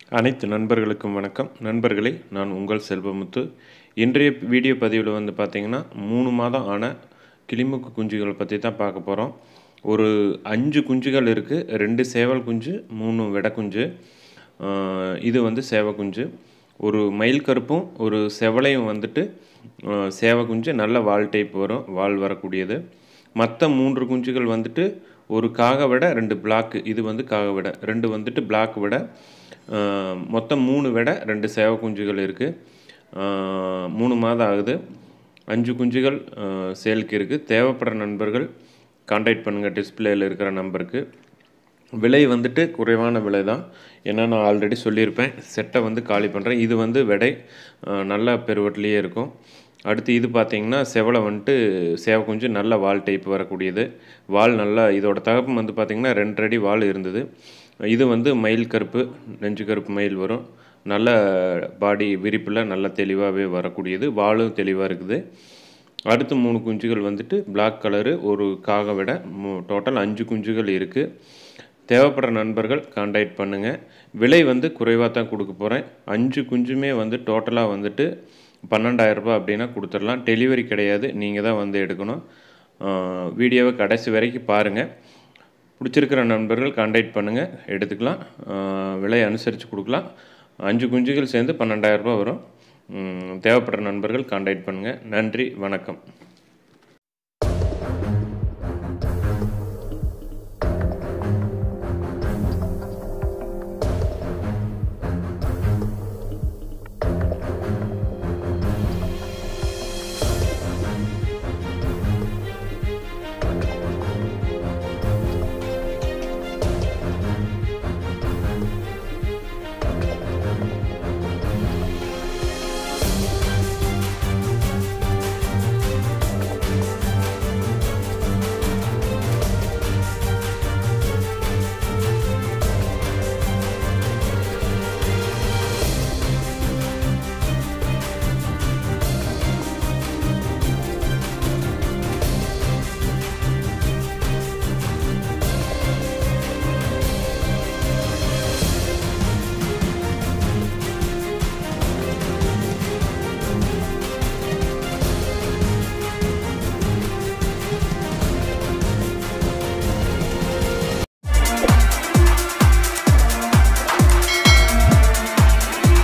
அனைத்து நண்பர்களுக்கும் வணக்கம் நண்பர்களே நான் உங்கள் செல்வமுத்து இன்றைய வீடியோ பதிவில் வந்து பார்த்திங்கன்னா மூணு மாதம் ஆன கிளிமுக்கு குஞ்சுகள் பற்றி தான் பார்க்க போகிறோம் ஒரு அஞ்சு குஞ்சுகள் இருக்குது ரெண்டு சேவல் குஞ்சு மூணு வெடை குஞ்சு ஆஹ் இது வந்து சேவை குஞ்சு ஒரு மயில் கருப்பும் ஒரு செவலையும் வந்துட்டு ஆஹ் சேவை குஞ்சு நல்ல வால் டைப் வரும் வால் வரக்கூடியது மற்ற மூன்று குஞ்சுகள் வந்துட்டு ஒரு காக விட ரெண்டு பிளாக்கு இது வந்து காக விட ரெண்டு வந்துட்டு பிளாக் விட ஆஹ் மொத்தம் மூணு விட ரெண்டு சேவை குஞ்சுகள் இருக்குது மூணு மாதம் ஆகுது அஞ்சு குஞ்சுகள் ஆஹ் சேலுக்கு இருக்குது தேவைப்படுற நண்பர்கள் காண்டாக்ட் பண்ணுங்கள் டிஸ்பிளேயில் இருக்கிற நம்பருக்கு விலை வந்துட்டு குறைவான விலை தான் ஏன்னா நான் ஆல்ரெடி சொல்லியிருப்பேன் செட்டை வந்து காலி பண்ணுறேன் இது வந்து விடை ஆஹ் நல்ல பெருவட்டிலேயே இருக்கும் அடுத்து இது பார்த்தீங்கன்னா செவலை வந்துட்டு சேவை குஞ்சு நல்ல வால் டைப் வரக்கூடியது வால் நல்லா இதோட தகப்பம் வந்து பார்த்திங்கன்னா ரெண்டு அடி வால் இருந்தது இது வந்து மயில் கருப்பு நெஞ்சு கருப்பு மயில் வரும் நல்ல பாடி விரிப்பில் நல்ல தெளிவாகவே வரக்கூடியது வாலும் தெளிவாக இருக்குது அடுத்து மூணு குஞ்சுகள் வந்துட்டு பிளாக் கலரு ஒரு காக விட டோட்டல் அஞ்சு குஞ்சுகள் இருக்குது தேவைப்படுற நண்பர்கள் காண்டாக்ட் பண்ணுங்கள் விலை வந்து குறைவாக தான் கொடுக்க போகிறேன் அஞ்சு குஞ்சுமே வந்து டோட்டலாக வந்துட்டு பன்னெண்டாயிரரூபா அப்படின்னா கொடுத்துடலாம் டெலிவரி கிடையாது நீங்கள் தான் வந்து எடுக்கணும் ஆஹ் வீடியோவை கடைசி வரைக்கும் பாருங்கள் பிடிச்சிருக்கிற நண்பர்கள் காண்டாக்ட் பண்ணுங்கள் எடுத்துக்கலாம் ஆஹ் விலை அனுசரித்து கொடுக்கலாம் அஞ்சு குஞ்சுகள் சேர்ந்து பன்னெண்டாயிரரூபா வரும் உம் தேவைப்படுற நண்பர்கள் காண்டாக்ட் பண்ணுங்கள் நன்றி வணக்கம்